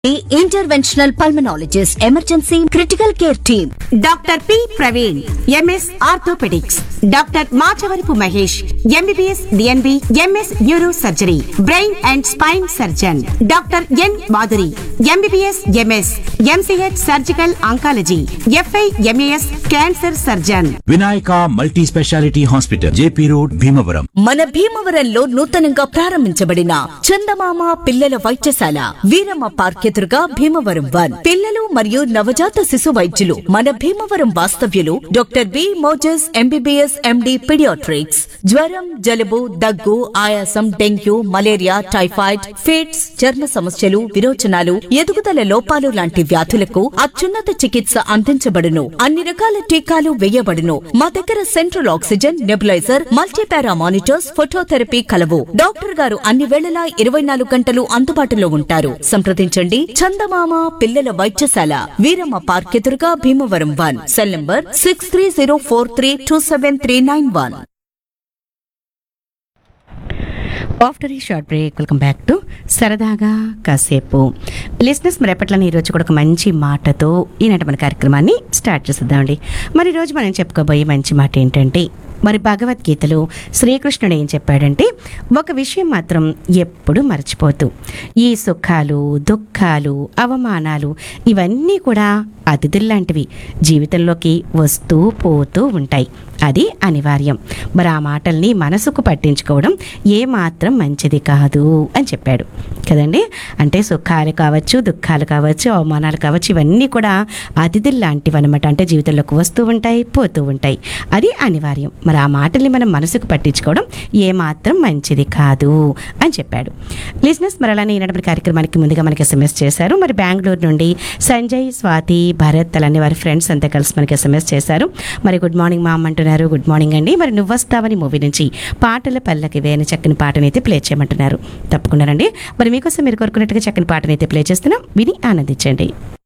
interventional pulmonologist emergency critical care team doctor P Praveen MS orthopaedics doctor Machavarapu Mahesh MBBS DNB MS neuro surgery brain and spine surgeon doctor N Madhuri MBBS MS MCH surgical oncology FI MAS cancer surgeon Vinayaka multi speciality hospital JP road Bhimavaram మన భీమవరంలో నూతనంగా ప్రారంభించబడిన చందమామ పిల్లల వైద్యశాల Veeramma park ఎదురుగా Bhimavaram one పిల్లలు మరియు నవజాత శిశు వైద్యులు మన భీమవరం వాస్తవ్యులు doctor B Moses MBBS MD paediatrics జ్వరం జలుబు దగ్గు ఆయాసం డెంగ్యూ మలేరియా టైఫాయిడ్ ఫిట్స్ చర్మ సమస్యలు విరోచనాలు ఎదుగుదల లోపాలు లాంటి వ్యాధులకు అత్యున్నత చికిత్స అందించబడును అన్ని రకాల టీకాలు వేయబడును మా దగ్గర central oxygen nebulizer multipara monitors phototherapy కలవు డాక్టర్ గారు అన్ని వేళలా ఇరవై నాలుగు గంటలు అందుబాటులో ఉంటారు సంప్రదించండి చందమామ పిల్లల వైద్యశాల వీరమ్మ పార్క్ ఎదురుగా Bhimavaram one cell number six three zero four three two seven three nine one after the short break welcome back to సరదాగా కాసేపు లిస్నెస్ మరి ఎప్పట్లని ఈరోజు కూడా ఒక మంచి మాటతో ఈనాటి మన కార్యక్రమాన్ని స్టార్ట్ చేసేద్దామండి మరి ఈరోజు మనం చెప్పుకోబోయే మంచి మాట ఏంటంటే మరి భగవద్గీతలో శ్రీకృష్ణుడు ఏం చెప్పాడంటే ఒక విషయం మాత్రం ఎప్పుడు మర్చిపోతూ ఈ సుఖాలు దుఃఖాలు అవమానాలు ఇవన్నీ కూడా అతిథుల్లాంటివి జీవితంలోకి వస్తూ పోతూ ఉంటాయి అది అనివార్యం మరి ఆ మాటల్ని మనసుకు పట్టించుకోవడం ఏమాత్రం మంచిది కాదు అని చెప్పాడు కదండి అంటే సుఖాలు కావచ్చు దుఃఖాలు కావచ్చు అవమానాలు కావచ్చు ఇవన్నీ కూడా అతిథులు లాంటివి అనమాట అంటే జీవితంలోకి వస్తూ ఉంటాయి పోతూ ఉంటాయి అది అనివార్యం మరి ఆ మాటల్ని మనం మనసుకు పట్టించుకోవడం ఏమాత్రం మంచిది కాదు అని చెప్పాడు లిజినెస్ మరి అలానే ఈనాటి కార్యక్రమానికి ముందుగా మనకి ఎస్ఎంఎస్ చేశారు మరి బెంగళూరు నుండి సంజయ్ స్వాతి భరత్ అలానే వారి ఫ్రెండ్స్ అంతా కలిసి మనకి ఎస్ఎంఎస్ చేశారు మరి గుడ్ మార్నింగ్ మా అమ్మ అంటున్నారు గుడ్ మార్నింగ్ అండి మరి నువ్వు వస్తావని మూవీ నుంచి పాటల పల్లకి వేని చక్కని పాటనైతే ప్లే చేయమంటున్నారు తప్పకుండా రండి మరి మీకోసం మీరు కోరుకున్నట్టుగా చక్కని పాటనైతే ప్లే చేస్తున్నాం విని ఆనందించండి